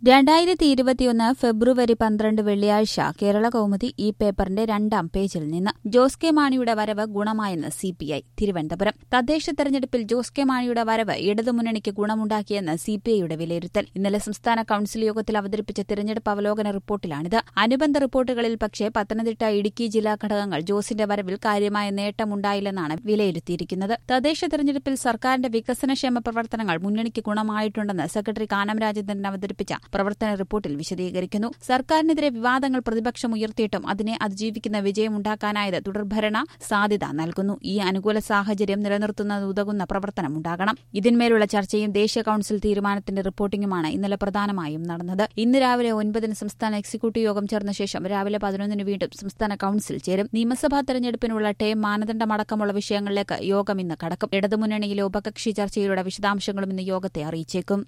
രണ്ടായിരത്തി ഇരുപത്തിയൊന്ന് ഫെബ്രുവരി പന്ത്രണ്ട് വെള്ളിയാഴ്ച കേരള കൗമുദി ഈ പേപ്പറിന്റെ രണ്ടാം പേജിൽ നിന്ന് ജോസ് കെ മാണിയുടെ വരവ് ഗുണമായെന്ന് സിപിഐ തിരുവനന്തപുരം തദ്ദേശ തെരഞ്ഞെടുപ്പിൽ ജോസ് കെ മാണിയുടെ വരവ് ഇടതുമുന്നണിക്ക് ഗുണമുണ്ടാക്കിയെന്ന് സിപിഐയുടെ വിലയിരുത്തൽ ഇന്നലെ സംസ്ഥാന കൌൺസിൽ യോഗത്തിൽ അവതരിപ്പിച്ച തിരഞ്ഞെടുപ്പ് അവലോകന റിപ്പോർട്ടിലാണിത് അനുബന്ധ റിപ്പോർട്ടുകളിൽ പക്ഷേ പത്തനംതിട്ട ഇടുക്കി ജില്ലാ ഘടകങ്ങൾ ജോസിന്റെ വരവിൽ കാര്യമായ നേട്ടമുണ്ടായില്ലെന്നാണ് വിലയിരുത്തിയിരിക്കുന്നത് തദ്ദേശ തെരഞ്ഞെടുപ്പിൽ സർക്കാരിന്റെ വികസനക്ഷേമ പ്രവർത്തനങ്ങൾ മുന്നണിക്ക് ഗുണമായിട്ടുണ്ടെന്ന് സെക്രട്ടറി കാനം രാജേന്ദ്രൻ അവതരിപ്പിച്ച പ്രവർത്തന റിപ്പോർട്ടിൽ വിശദീകരിക്കുന്നു സർക്കാരിനെതിരെ വിവാദങ്ങൾ പ്രതിപക്ഷം ഉയർത്തിയിട്ടും അതിനെ അതിജീവിക്കുന്ന വിജയമുണ്ടാക്കാനായത് തുടർഭരണ സാധ്യത നൽകുന്നു ഈ അനുകൂല സാഹചര്യം നിലനിർത്തുന്നത് ഉതകുന്ന പ്രവർത്തനമുണ്ടാകണം ഇതിന്മേലുള്ള ചർച്ചയും ദേശീയ കൌൺസിൽ തീരുമാനത്തിന്റെ റിപ്പോർട്ടിംഗുമാണ് ഇന്നലെ പ്രധാനമായും നടന്നത് ഇന്ന് രാവിലെ ഒൻപതിന് സംസ്ഥാന എക്സിക്യൂട്ടീവ് യോഗം ചേർന്ന ശേഷം രാവിലെ പതിനൊന്നിന് വീണ്ടും സംസ്ഥാന കൌൺസിൽ ചേരും നിയമസഭാ തെരഞ്ഞെടുപ്പിനുള്ള ടേം മാനദണ്ഡമടക്കമുള്ള വിഷയങ്ങളിലേക്ക് യോഗം ഇന്ന് കടക്കും ഇടതുമുന്നണിയിലെ ഉപകക്ഷി ചർച്ചയിലൂടെ വിശദാംശങ്ങളും ഇന്ന് യോഗത്തെ അറിയിച്ചേക്കും